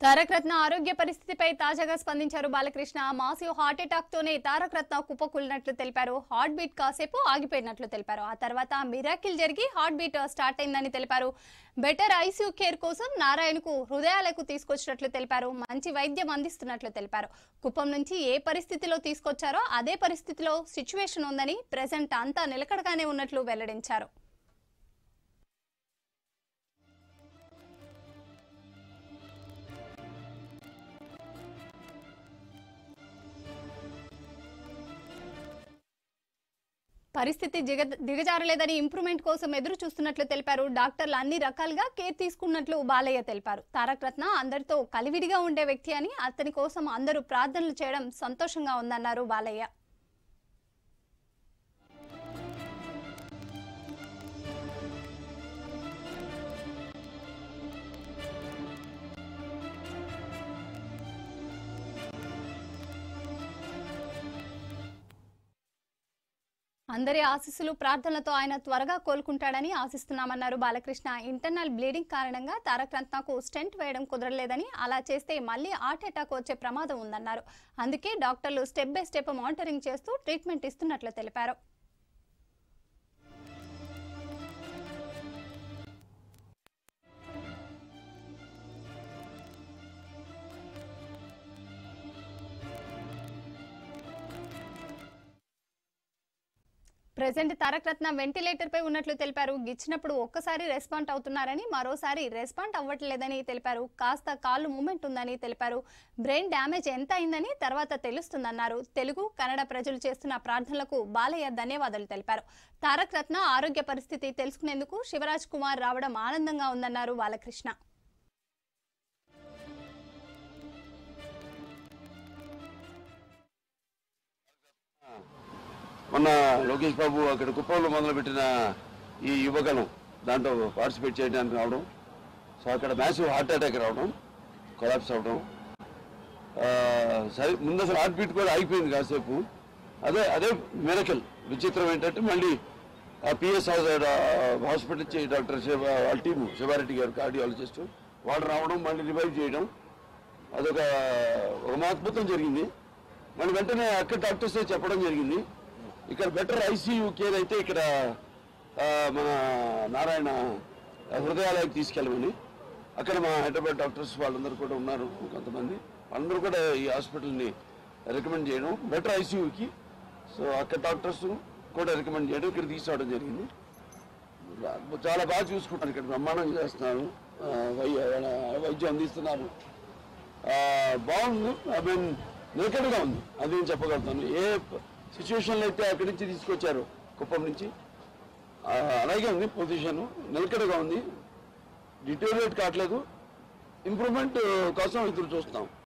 తారక రత్న ఆరోగ్య పరిస్థితిపై తాజాగా స్పందించారు బాలకృష్ణ మాసివ్ హార్ట్ అటాక్ తోనే తారక రత్న కుప్పకూలినట్లు తెలిపారు హార్ట్ బీట్ కాసేపు ఆగిపోయినట్లు తెలిపారు ఆ తర్వాత మిరాకిల్ జరిగి హార్ట్ బీట్ స్టార్ట్ అయిందని తెలిపారు బెటర్ ఐసీయూ కేర్ కోసం నారాయణకు హృదయాలకు తీసుకొచ్చినట్లు తెలిపారు మంచి వైద్యం అందిస్తున్నట్లు తెలిపారు కుప్పం నుంచి ఏ పరిస్థితిలో తీసుకొచ్చారో అదే పరిస్థితిలో సిచ్యువేషన్ ఉందని ప్రెసెంట్ అంతా నిలకడగానే ఉన్నట్లు వెల్లడించారు పరిస్థితి దిగ దిగజారలేదని ఇంప్రూవ్మెంట్ కోసం ఎదురు చూస్తున్నట్లు తెలిపారు డాక్టర్లు అన్ని రకాలుగా కేర్ తీసుకున్నట్లు బాలయ్య తెలిపారు తారక రత్న అందరితో కలివిడిగా ఉండే వ్యక్తి అని అతని కోసం అందరూ ప్రార్థనలు చేయడం సంతోషంగా ఉందన్నారు బాలయ్య అందరి ఆశీస్సులు ప్రార్థనలతో ఆయన త్వరగా కోలుకుంటాడని ఆశిస్తున్నామన్నారు బాలకృష్ణ ఇంటర్నల్ బ్లీడింగ్ కారణంగా తారక రత్నకు స్టెంట్ వేయడం కుదరలేదని అలా చేస్తే మళ్ళీ హార్ట్ అటాక్ వచ్చే ప్రమాదం ఉందన్నారు అందుకే డాక్టర్లు స్టెప్ బై స్టెప్ మానిటరింగ్ చేస్తూ ట్రీట్మెంట్ ఇస్తున్నట్లు తెలిపారు ప్రెసెంట్ తారక రత్న వెంటిలేటర్ పై ఉన్నట్లు తెలిపారు గిచ్చినప్పుడు ఒక్కసారి రెస్పాండ్ అవుతున్నారని మరోసారి రెస్పాండ్ అవ్వట్లేదని తెలిపారు కాస్త కాళ్ళు మూమెంట్ ఉందని తెలిపారు బ్రెయిన్ డ్యామేజ్ ఎంత అయిందని తర్వాత తెలుస్తుందన్నారు తెలుగు కన్నడ ప్రజలు చేస్తున్న ప్రార్థనలకు బాలయ్య ధన్యవాదాలు తెలిపారు తారక రత్న ఆరోగ్య పరిస్థితి తెలుసుకునేందుకు శివరాజ్ కుమార్ రావడం ఆనందంగా ఉందన్నారు బాలకృష్ణ మొన్న లోకేష్ బాబు అక్కడ కుప్పంలో మొదలుపెట్టిన ఈ యువగలం దాంట్లో పార్టిసిపేట్ చేయడానికి రావడం సో అక్కడ మ్యాసివ్ హార్ట్ అటాక్ రావడం కొలాప్స్ అవడం ఆ, సరే ముందు అసలు హార్ట్ బీట్ కూడా ఆగిపోయింది కాసేపు అదే అదే మిరకల్ విచిత్రం ఏంటంటే మళ్ళీ ఆ పిఎస్ హాస్పిటల్ నుంచి డాక్టర్ శివ వాళ్ళ టీము శివారెడ్డి గారు కార్డియాలజిస్ట్ వాళ్ళు రావడం మళ్ళీ రివైవ్ చేయడం అదొక ఒక అద్భుతం జరిగింది మళ్ళీ వెంటనే అక్కడ డాక్టర్సే చెప్పడం జరిగింది ఇక్కడ బెటర్ ఐసీయూ కేర్ అయితే ఇక్కడ ఆ, మన నారాయణ హృదయాలయానికి తీసుకెళ్ళమని అక్కడ మా హైదరాబాద్ డాక్టర్స్ వాళ్ళందరూ కూడా ఉన్నారు కొంతమంది వాళ్ళందరూ కూడా ఈ హాస్పిటల్ని రికమెండ్ చేయడం బెటర్ ఐసీయూకి సో అక్కడ డాక్టర్స్ కూడా రికమెండ్ చేయడం ఇక్కడ తీసుకురావడం జరిగింది చాలా బాగా చూసుకుంటారు ఇక్కడ బ్రహ్మాండం చేస్తున్నారు ఆ, వై- వాళ్ళ వైద్యం అందిస్తున్నారు ఆ, బాగుంది ఐ మీన్ నిలకడగా ఉంది అది నేను చెప్పగలుగుతాను ఏ సిచ్యువేషన్లో అయితే అక్కడి నుంచి తీసుకొచ్చారు కుప్పం నుంచి ఆ, అలాగే ఉంది పొజిషన్ నిలకడగా ఉంది డిటోరియేట్ కావట్లేదు ఇంప్రూవ్మెంట్ కోసం ఎదురు చూస్తాం